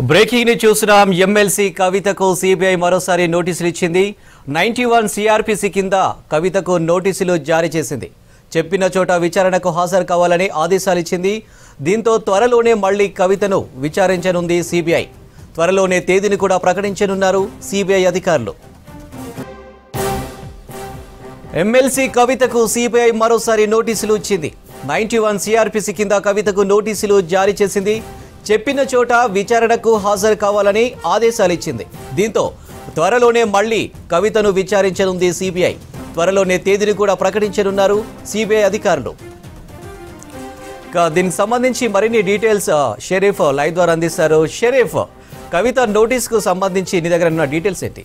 breaking ని చూస్తున్నాం MLC కవితకు సిబిఐ మరోసారి నోటీసులు ఇచ్చింది నైన్టీ వన్ సిఆర్పిసి కింద కవితకు నోటీసులు జారీ చేసింది చెప్పిన చోట విచారణకు హాజరు కావాలని ఆదేశాలు ఇచ్చింది దీంతో త్వరలోనే మళ్లీ కవితను విచారించనుంది సిబిఐ త్వరలోనే తేదీని కూడా ప్రకటించనున్నారు సిబిఐ అధికారులు ఎమ్మెల్సీ కవితకు సిబిఐ మరోసారి నోటీసులు ఇచ్చింది నైన్టీ వన్ సిఆర్పిసి కింద కవితకు నోటీసులు జారీ చేసింది చెప్పిన చోట విచారణకు హాజరు కావాలని ఆదేశాలు ఇచ్చింది దీంతో త్వరలోనే మళ్లీ కవితను విచారించనుంది సిబిఐ త్వరలోనే తేదీని కూడా ప్రకటించనున్నారు సిబిఐ అధికారులు ఇక దీనికి సంబంధించి మరిన్ని డీటెయిల్స్ ఆ, షరీఫ్ లైవ్ ద్వారా అందిస్తారు షరీఫ్ కవిత నోటీస్కు సంబంధించి నీ దగ్గర ఉన్న డీటెయిల్స్ ఏంటి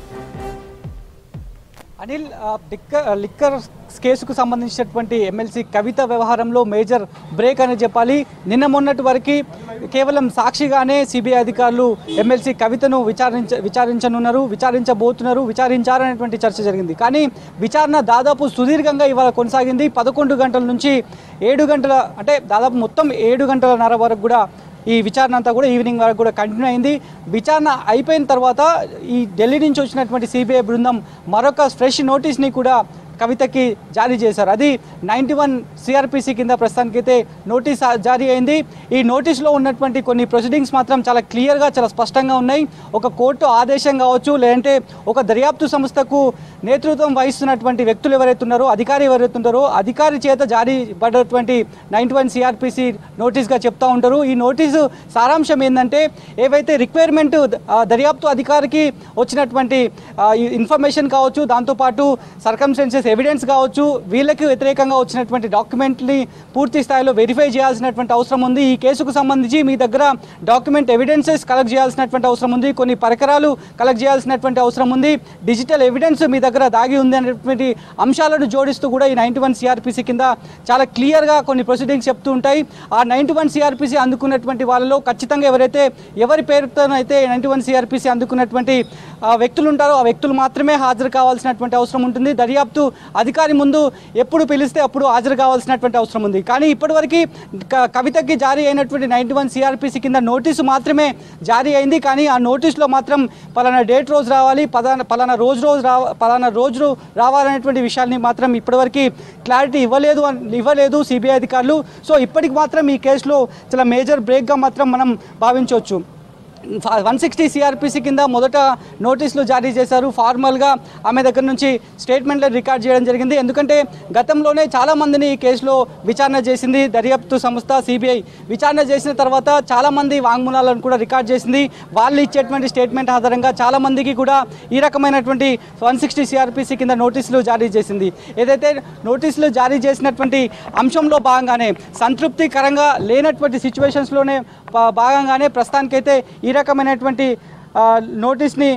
అనిల్ ఆ, లిక్కర్ లిక్కర్ కేసుకు సంబంధించినటువంటి ఎమ్మెల్సీ కవిత వ్యవహారంలో మేజర్ బ్రేక్ అని చెప్పాలి నిన్న మొన్నటి వరకు కేవలం సాక్షిగానే సిబిఐ అధికారులు ఎమ్మెల్సీ కవితను విచారించ విచారించనున్నారు విచారించబోతున్నారు విచారించారనేటువంటి చర్చ జరిగింది కానీ విచారణ దాదాపు సుదీర్ఘంగా ఇవాళ కొనసాగింది పదకొండు గంటల నుంచి ఏడు గంటల అంటే దాదాపు మొత్తం ఏడు గంటలన్నర వరకు కూడా ఈ విచారణ అంతా కూడా ఈవినింగ్ వరకు కూడా కంటిన్యూ అయింది విచారణ అయిపోయిన తర్వాత ఈ ఢిల్లీ నుంచి వచ్చినటువంటి సిబిఐ బృందం మరొక ఫ్రెష్ నోటీస్ని కూడా కవితకి జారీ చేశారు అది నైంటీ వన్ సిఆర్పిసి కింద ప్రస్తుతానికైతే నోటీస్ ఆ- జారీ అయింది ఈ నోటీస్లో ఉన్నటువంటి కొన్ని ప్రొసీడింగ్స్ మాత్రం చాలా క్లియర్గా చాలా స్పష్టంగా ఉన్నాయి ఒక కోర్టు ఆదేశం కావచ్చు లేదంటే ఒక దర్యాప్తు సంస్థకు నేతృత్వం వహిస్తున్నటువంటి వ్యక్తులు ఎవరైతే ఉన్నారో అధికారి ఎవరైతే ఉన్నారో అధికారి చేత జారీ పడ్డటువంటి నైంటీ వన్ సిఆర్పిసి నోటీస్గా చెప్తా ఉంటారు ఈ నోటీసు సారాంశం ఏంటంటే ఏవైతే రిక్వైర్మెంట్ దర్యాప్తు అధికారికి వచ్చినటువంటి ఆ, ఈ ఇన్ఫర్మేషన్ కావచ్చు దాంతోపాటు సర్కమ్స్టెన్సెస్ ఎవిడెన్స్ కావచ్చు వీళ్ళకి వ్యతిరేకంగా వచ్చినటువంటి డాక్యుమెంట్ని పూర్తి స్థాయిలో వెరిఫై చేయాల్సినటువంటి అవసరం ఉంది ఈ కేసుకు సంబంధించి మీ దగ్గర డాక్యుమెంట్ ఎవిడెన్సెస్ కలెక్ట్ చేయాల్సినటువంటి అవసరం ఉంది కొన్ని పరికరాలు కలెక్ట్ చేయాల్సినటువంటి అవసరం ఉంది డిజిటల్ ఎవిడెన్స్ మీ దగ్గర దాగి ఉంది అనేటువంటి అంశాలను జోడిస్తూ కూడా ఈ నైంటీ వన్ సిఆర్పిసి కింద చాలా క్లియర్గా కొన్ని ప్రొసీడింగ్స్ చెప్తూ ఉంటాయి ఆ నైంటీ వన్ సిఆర్పిసి అందుకున్నటువంటి వాళ్ళలో ఖచ్చితంగా ఎవరైతే ఎవరి పేరుతోనైతే నైంటీ వన్ సిఆర్పిసి అందుకున్నటువంటి ఆ, వ్యక్తులు ఉంటారో ఆ వ్యక్తులు మాత్రమే హాజరు కావాల్సినటువంటి అవసరం ఉంటుంది దర్యాప్తు అధికారి ముందు ఎప్పుడు పిలిస్తే అప్పుడు హాజరు కావాల్సినటువంటి అవసరం ఉంది కానీ ఇప్పటివరకు క- కవితకి జారీ అయినటువంటి నైంటీ వన్ సిఆర్పిసి కింద నోటీసు మాత్రమే జారీ అయింది కానీ ఆ నోటీసులో మాత్రం పలానా డేట్ రోజు రావాలి పలానా పలానా రోజు రోజు రా పలానా రోజు రావాలనేటువంటి విషయాల్ని మాత్రం ఇప్పటివరకు క్లారిటీ ఇవ్వలేదు అని ఇవ్వలేదు సిబిఐ అధికారులు సో ఇప్పటికి మాత్రం ఈ కేసులో చాలా మేజర్ బ్రేక్గా మాత్రం మనం భావించవచ్చు వన్ సిక్స్టీ సిఆర్పిసి కింద మొదట నోటీసులు జారీ చేశారు ఫార్మల్గా ఆమె దగ్గర నుంచి స్టేట్మెంట్లు రికార్డ్ చేయడం జరిగింది ఎందుకంటే గతంలోనే చాలామందిని ఈ కేసులో విచారణ చేసింది దర్యాప్తు సంస్థ సిబిఐ విచారణ చేసిన తర్వాత చాలామంది వాంగ్మూలాలను కూడా రికార్డ్ చేసింది వాళ్ళు ఇచ్చేటువంటి స్టేట్మెంట్ ఆధారంగా చాలామందికి కూడా ఈ రకమైనటువంటి వన్ సిక్స్టీ సిఆర్పిసి కింద నోటీసులు జారీ చేసింది ఏదైతే నోటీసులు జారీ చేసినటువంటి అంశంలో భాగంగానే సంతృప్తికరంగా లేనటువంటి సిచ్యువేషన్స్లోనే ప- భాగంగానే ప్రస్తుతానికైతే ఈ రకమైనటువంటి ఆ, నోటీస్ని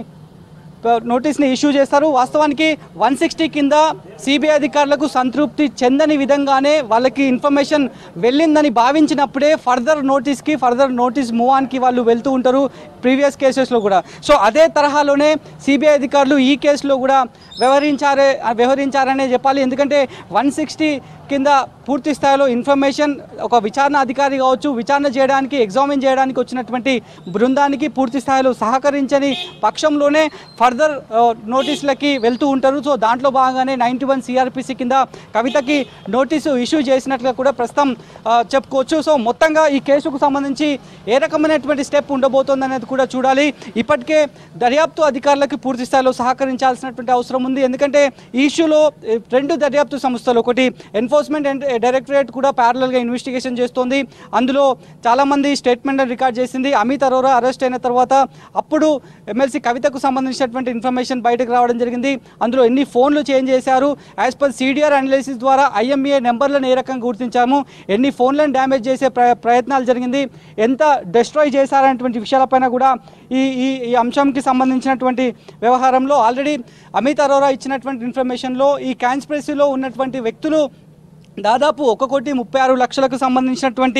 ప- నోటీస్ని ఇష్యూ చేస్తారు వాస్తవానికి వన్ సిక్స్టీ కింద సిబిఐ అధికారులకు సంతృప్తి చెందని విధంగానే వాళ్ళకి ఇన్ఫర్మేషన్ వెళ్ళిందని భావించినప్పుడే ఫర్దర్ నోటీస్కి ఫర్దర్ నోటీస్ మూవ్ ఆన్కి వాళ్ళు వెళ్తూ ఉంటారు ప్రీవియస్ కేసెస్లో కూడా సో అదే తరహాలోనే సిబిఐ అధికారులు ఈ కేసులో కూడా వ్యవహరించారే వ్యవహరించారనే చెప్పాలి ఎందుకంటే వన్ సిక్స్టీ కింద పూర్తి స్థాయిలో ఇన్ఫర్మేషన్ ఒక విచారణ అధికారి కావచ్చు విచారణ చేయడానికి ఎగ్జామిన్ చేయడానికి వచ్చినటువంటి బృందానికి పూర్తి స్థాయిలో సహకరించని పక్షంలోనే ఫర్దర్ నోటీసులకి వెళ్తూ ఉంటారు సో దాంట్లో భాగంగానే నైంటీ వన్ సిఆర్పిసి కింద కవితకి నోటీసు ఇష్యూ చేసినట్లుగా కూడా ప్రస్తుతం ఆ, చెప్పుకోవచ్చు సో మొత్తంగా ఈ కేసుకు సంబంధించి ఏ రకమైనటువంటి స్టెప్ ఉండబోతోంది అనేది కూడా చూడాలి ఇప్పటికే దర్యాప్తు అధికారులకు పూర్తి స్థాయిలో సహకరించాల్సినటువంటి అవసరం ఉంది ఎందుకంటే ఈ ఇష్యూలో ఏ, రెండు దర్యాప్తు సంస్థలు ఒకటి ఎన్ఫోర్స్మెంట్ అండ్ డైరెక్టరేట్ కూడా ప్యారలల్గా ఇన్వెస్టిగేషన్ చేస్తోంది అందులో చాలామంది స్టేట్మెంట్ రికార్డ్ చేసింది అమిత్ అరోరా అరెస్ట్ అయిన తర్వాత అప్పుడు ఎమ్మెల్సీ కవితకు సంబంధించినటువంటి ఇన్ఫర్మేషన్ బయటకు రావడం జరిగింది అందులో ఎన్ని ఫోన్లు చేంజ్ చేశారు యాజ్ పర్ సిడిఆర్ అనాలిసిస్ ద్వారా ఐఎంఏ నెంబర్లను ఏ రకంగా గుర్తించాము ఎన్ని ఫోన్లను డ్యామేజ్ చేసే ప్ర ప్రయత్నాలు జరిగింది ఎంత డెస్ట్రాయ్ చేశారనేటువంటి విషయాలపైన కూడా ఈ ఈ ఈ అంశంకి సంబంధించినటువంటి వ్యవహారంలో ఆల్రెడీ అమిత్ అరోరా ఇచ్చినటువంటి ఇన్ఫర్మేషన్లో ఈ కాన్స్పిరసీలో ఉన్నటువంటి వ్యక్తులు దాదాపు ఒక కోటి ముప్పై ఆరు లక్షలకు సంబంధించినటువంటి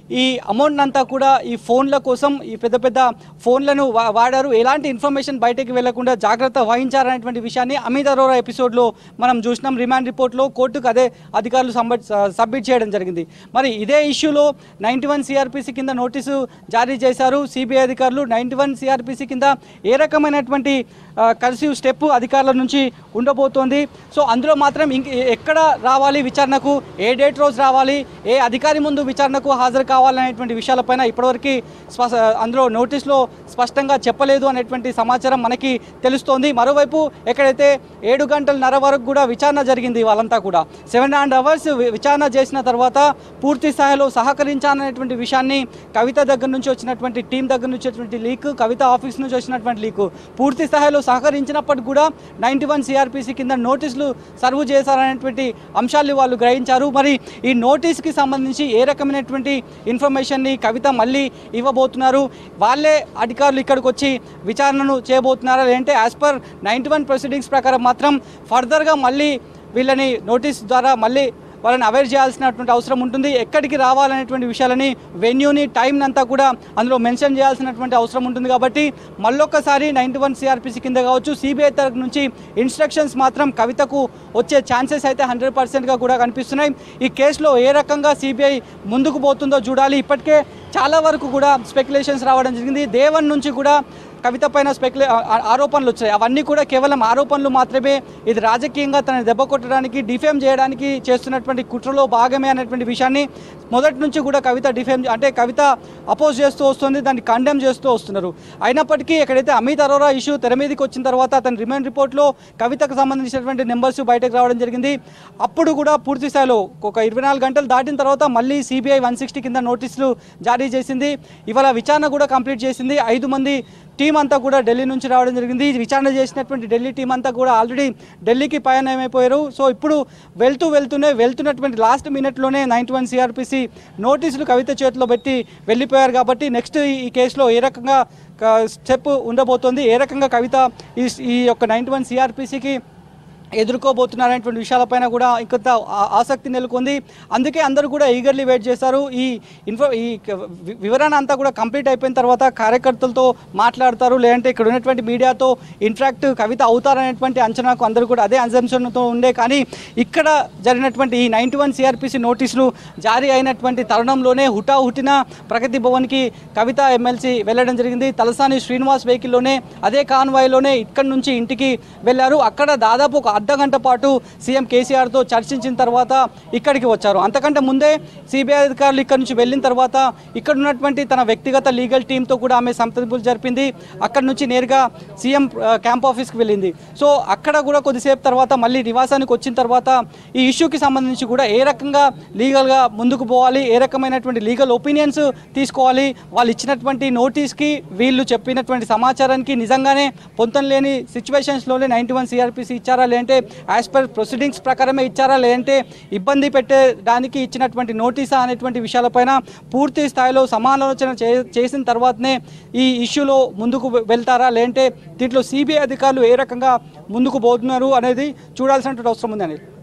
ఈ అమౌంట్ అంతా కూడా ఈ ఫోన్ల కోసం ఈ పెద్ద పెద్ద ఫోన్లను వా- వాడారు ఎలాంటి ఇన్ఫర్మేషన్ బయటకు వెళ్లకుండా జాగ్రత్త వహించారనేటువంటి విషయాన్ని అమిత్ అరోరా ఎపిసోడ్లో మనం చూసినాం రిమాండ్ రిపోర్ట్లో కోర్టుకు అదే అధికారులు సబ్మిట్ సబ్మిట్ చేయడం జరిగింది మరి ఇదే ఇష్యూలో నైంటీ వన్ సిఆర్పిసి కింద నోటీసు జారీ చేశారు సిబిఐ అధికారులు నైంటీ వన్ సిఆర్పిసి కింద ఏ రకమైనటువంటి కర్సివ్ స్టెప్ అధికారుల నుంచి ఉండబోతోంది సో అందులో మాత్రం ఇంక ఎక్కడ రావాలి విచారణకు ఏ డేట్ రోజు రావాలి ఏ అధికారి ముందు విచారణకు హాజరు కావాలనేటువంటి విషయాలపైన ఇప్పటివరకు స్పష్ట అందులో నోటీస్లో స్పష్టంగా చెప్పలేదు అనేటువంటి సమాచారం మనకి తెలుస్తోంది మరోవైపు ఎక్కడైతే ఏడు గంటలన్నర వరకు కూడా విచారణ జరిగింది వాళ్ళంతా కూడా సెవెన్ అండ్ అవర్స్ విచారణ చేసిన తర్వాత పూర్తి స్థాయిలో సహకరించాలనేటువంటి విషయాన్ని కవిత దగ్గర నుంచి వచ్చినటువంటి టీం దగ్గర నుంచి వచ్చినటువంటి లీక్ కవిత ఆఫీస్ నుంచి వచ్చినటువంటి లీక్ పూర్తి స్థాయిలో సహకరించినప్పటికీ కూడా నైంటీ వన్ సిఆర్పిసి కింద నోటీసులు సర్వ్ చేశారనేటువంటి అంశాలు వాళ్ళు గ్రహించారు మరి ఈ నోటీస్కి సంబంధించి ఏ రకమైనటువంటి ఇన్ఫర్మేషన్ని కవిత మళ్ళీ ఇవ్వబోతున్నారు వాళ్ళే అధికారులు ఇక్కడికి వచ్చి విచారణను చేయబోతున్నారా లేదంటే as per ninety one proceedings ప్రకారం మాత్రం ఫర్దర్గా మళ్ళీ వీళ్ళని నోటీస్ ద్వారా మళ్ళీ వాళ్ళని అవేర్ చేయాల్సినటువంటి అవసరం ఉంటుంది ఎక్కడికి రావాలనేటువంటి విషయాలని వెన్యూని టైం అంతా కూడా అందులో మెన్షన్ చేయాల్సినటువంటి అవసరం ఉంటుంది కాబట్టి మళ్ళొక్కసారి నైంటీ వన్ సిఆర్పిసి కింద కావచ్చు సిబిఐ తరఫు నుంచి ఇన్స్ట్రక్షన్స్ మాత్రం కవితకు వచ్చే ఛాన్సెస్ అయితే హండ్రెడ్ పర్సెంట్గా కూడా కనిపిస్తున్నాయి ఈ కేసులో ఏ రకంగా సిబిఐ ముందుకు పోతుందో చూడాలి ఇప్పటికే చాలా వరకు కూడా స్పెక్యులేషన్స్ రావడం జరిగింది దేవన్ నుంచి కూడా కవిత పైన స్పెక్యులే ఆ- ఆరోపణలు వచ్చాయి అవన్నీ కూడా కేవలం ఆరోపణలు మాత్రమే ఇది రాజకీయంగా తనని దెబ్బ కొట్టడానికి డిఫేమ్ చేయడానికి చేస్తున్నటువంటి కుట్రలో భాగమే అనేటువంటి విషయాన్ని మొదటి నుంచి కూడా కవిత డిఫేమ్ అంటే కవిత అపోజ్ చేస్తూ వస్తుంది దాన్ని కండెమ్ చేస్తూ వస్తున్నారు అయినప్పటికీ ఎక్కడైతే అమిత్ అరోరా ఇష్యూ తెర మీదకి వచ్చిన తర్వాత అతని రిమాండ్ రిపోర్ట్లో కవితకు సంబంధించినటువంటి నెంబర్స్ బయటకు రావడం జరిగింది అప్పుడు కూడా పూర్తి స్థాయిలో ఒక ఇరవై నాలుగు గంటలు దాటిన తర్వాత మళ్ళీ సిబిఐ వన్ సిక్స్టీ కింద నోటీసులు జారీ చేసింది ఇవాళ విచారణ కూడా కంప్లీట్ చేసింది ఐదు మంది టీం అంతా కూడా ఢిల్లీ నుంచి రావడం జరిగింది ఈ విచారణ చేసినటువంటి ఢిల్లీ టీం అంతా కూడా ఆల్రెడీ ఢిల్లీకి పయనమైపోయారు సో ఇప్పుడు వెళ్తూ వెళ్తూనే వెళ్తున్నటువంటి లాస్ట్ మినిట్లోనే నైన్టీ వన్ సిఆర్పిసి నోటీసులు కవిత చేతిలో పెట్టి వెళ్ళిపోయారు కాబట్టి నెక్స్ట్ ఈ కేసులో ఏ రకంగా స్టెప్ ఉండబోతోంది ఏ రకంగా కవిత ఈ ఈ యొక్క నైన్టీ వన్ సిఆర్పిసికి ఎదుర్కోబోతున్నారనేటువంటి విషయాలపైన కూడా ఇంకొంత ఆ- ఆసక్తి నెలకొంది అందుకే అందరూ కూడా ఈగర్లీ వెయిట్ చేశారు ఈ ఇన్ఫో ఈ క- వి- వివరణ అంతా కూడా కంప్లీట్ అయిపోయిన తర్వాత కార్యకర్తలతో మాట్లాడతారు లేదంటే ఇక్కడ ఉన్నటువంటి మీడియాతో ఇన్ఫాక్ట్ కవిత అవుతారనేటువంటి అంచనాకు అందరూ కూడా అదే అజంప్షన్తో ఉండే కానీ ఇక్కడ జరిగినటువంటి ఈ నైంటీ వన్ సిఆర్పిసి నోటీసులు జారీ అయినటువంటి తరుణంలోనే హుటాహుటిన ప్రగతి భవన్కి కవిత ఎమ్మెల్సీ వెళ్ళడం జరిగింది తలసాని శ్రీనివాస్ వెహికల్లోనే అదే కాన్వాయ్లోనే ఇక్కడి నుంచి ఇంటికి వెళ్ళారు అక్కడ దాదాపు ఒక అర్ధ గంట పాటు సీఎం కేసీఆర్తో చర్చించిన తర్వాత ఇక్కడికి వచ్చారు అంతకంటే ముందే సిబిఐ అధికారులు ఇక్కడ నుంచి వెళ్ళిన తర్వాత ఇక్కడ ఉన్నటువంటి తన వ్యక్తిగత లీగల్ టీంతో కూడా ఆమె సంప్రదింపులు జరిపింది అక్కడ నుంచి నేరుగా సీఎం ఆ, క్యాంప్ ఆఫీస్కి వెళ్ళింది సో అక్కడ కూడా కొద్దిసేపు తర్వాత మళ్ళీ నివాసానికి వచ్చిన తర్వాత ఈ ఇష్యూకి సంబంధించి కూడా ఏ రకంగా లీగల్గా ముందుకు పోవాలి ఏ రకమైనటువంటి లీగల్ ఒపీనియన్స్ తీసుకోవాలి వాళ్ళు ఇచ్చినటువంటి నోటీస్కి వీళ్ళు చెప్పినటువంటి సమాచారానికి నిజంగానే పొంతం లేని సిచ్యువేషన్స్లోనే నైంటీ వన్ సిఆర్పిసి ఇచ్చారా లేదంటే యాజ్ పర్ ప్రొసీడింగ్స్ ప్రకారమే ఇచ్చారా లేదంటే ఇబ్బంది పెట్టేదానికి ఇచ్చినటువంటి నోటీసా అనేటువంటి విషయాలపైన పూర్తి స్థాయిలో సమాలోచన చే చేసిన తర్వాతనే ఈ ఇష్యూలో ముందుకు వె- వెళ్తారా లేదంటే దీంట్లో సిబిఐ అధికారులు ఏ రకంగా ముందుకు పోతున్నారు అనేది చూడాల్సినటువంటి అవసరం ఉంది అనేది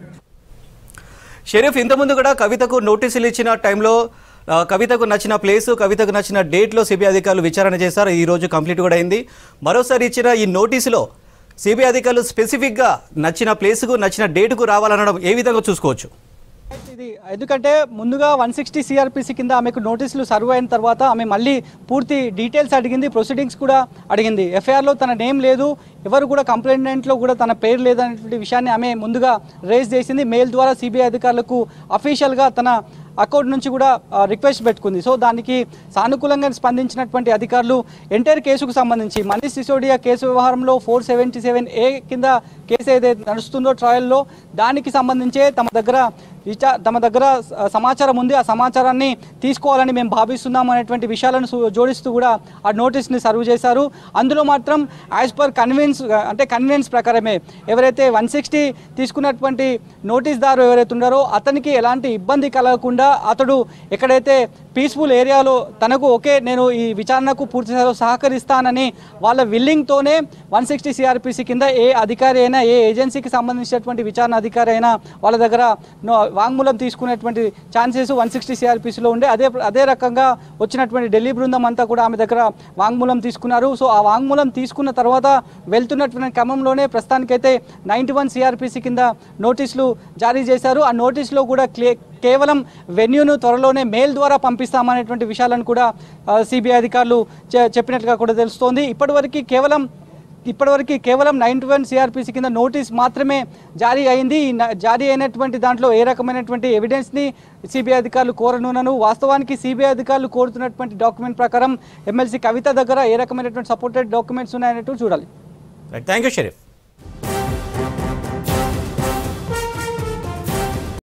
షరీఫ్ ఇంతకుముందు కూడా కవితకు నోటీసులు ఇచ్చిన టైంలో ఆ, కవితకు నచ్చిన ప్లేసు కవితకు నచ్చిన డేట్లో సిబిఐ అధికారులు విచారణ చేశారు ఈ రోజు కంప్లీట్ కూడా అయింది మరోసారి ఇచ్చిన ఈ నోటీసులో సిబిఐ అధికారులు స్పెసిఫిక్గా నచ్చిన ప్లేసుకు నచ్చిన డేటుకు రావాలనడం ఏ విధంగా చూసుకోవచ్చు ఇది ఎందుకంటే ముందుగా వన్ సిక్స్టీ సిఆర్పిసి కింద ఆమెకు నోటీసులు సర్వ్ అయిన తర్వాత ఆమె మళ్ళీ పూర్తి డీటెయిల్స్ అడిగింది ప్రొసీడింగ్స్ కూడా అడిగింది ఎఫ్ఐఆర్లో తన నేమ్ లేదు ఎవరు కూడా కంప్లైంట్లో కూడా తన పేరు లేదనేటువంటి విషయాన్ని ఆమె ముందుగా రేజ్ చేసింది మెయిల్ ద్వారా సిబిఐ అధికారులకు అఫీషియల్గా తన అకౌంట్ నుంచి కూడా ఆ, రిక్వెస్ట్ పెట్టుకుంది సో దానికి సానుకూలంగా స్పందించినటువంటి అధికారులు ఎంటైర్ కేసుకు సంబంధించి మనీష్ సిసోడియా కేసు వ్యవహారంలో ఫోర్ సెవెంటీ సెవెన్ ఏ కింద కేసు ఏదైతే నడుస్తుందో ట్రయల్లో దానికి సంబంధించే తమ దగ్గర విచా తమ దగ్గర స- సమాచారం ఉంది ఆ సమాచారాన్ని తీసుకోవాలని మేము భావిస్తున్నాం అనేటువంటి విషయాలను సు- జోడిస్తూ కూడా ఆ నోటీస్ని సర్వ్ చేశారు అందులో మాత్రం యాజ్ పర్ కన్వీన్స్ అంటే కన్వీన్స్ ప్రకారమే ఎవరైతే వన్ సిక్స్టీ తీసుకున్నటువంటి నోటీస్ దారు ఎవరైతే ఉన్నారో అతనికి ఎలాంటి ఇబ్బంది కలగకుండా అతడు ఎక్కడైతే పీస్ఫుల్ ఏరియాలో తనకు ఓకే నేను ఈ విచారణకు పూర్తి స్థాయిలో సహకరిస్తానని వాళ్ళ విల్లింగ్తోనే వన్ సిక్స్టీ సిఆర్పిసి కింద ఏ అధికారి అయినా ఏ ఏజెన్సీకి సంబంధించినటువంటి విచారణ అధికారి అయినా వాళ్ళ దగ్గర నో- వాంగ్మూలం తీసుకునేటువంటి ఛాన్సెస్ వన్ సిక్స్టీ సిఆర్పిసిలో ఉండే అదే అదే రకంగా వచ్చినటువంటి ఢిల్లీ బృందం అంతా కూడా ఆమె దగ్గర వాంగ్మూలం తీసుకున్నారు సో ఆ వాంగ్మూలం తీసుకున్న తర్వాత వెళ్తున్నటువంటి క్రమంలోనే ప్రస్తుతానికైతే నైంటీ వన్ సిఆర్పిసి కింద నోటీసులు జారీ చేశారు ఆ నోటీసులో కూడా క్లే కేవలం వెన్యూను త్వరలోనే మెయిల్ ద్వారా పంపిస్తామనేటువంటి విషయాలను కూడా సిబిఐ అధికారులు చె- చెప్పినట్లుగా కూడా తెలుస్తోంది ఇప్పటివరకు కేవలం ఇప్పటివరకు కేవలం నైన్టీ వన్ సిఆర్పిసి కింద నోటీస్ మాత్రమే జారీ అయింది ఈ న- జారీ అయినటువంటి దాంట్లో ఏ రకమైనటువంటి ఎవిడెన్స్ని సిబిఐ అధికారులు కోరనున్నను వాస్తవానికి సిబిఐ అధికారులు కోరుతున్నటువంటి డాక్యుమెంట్ ప్రకారం ఎమ్మెల్సీ కవిత దగ్గర ఏ రకమైనటువంటి సపోర్టెడ్ డాక్యుమెంట్స్ ఉన్నాయనేట్టు చూడాలి థ్యాంక్ యూ షరీఫ్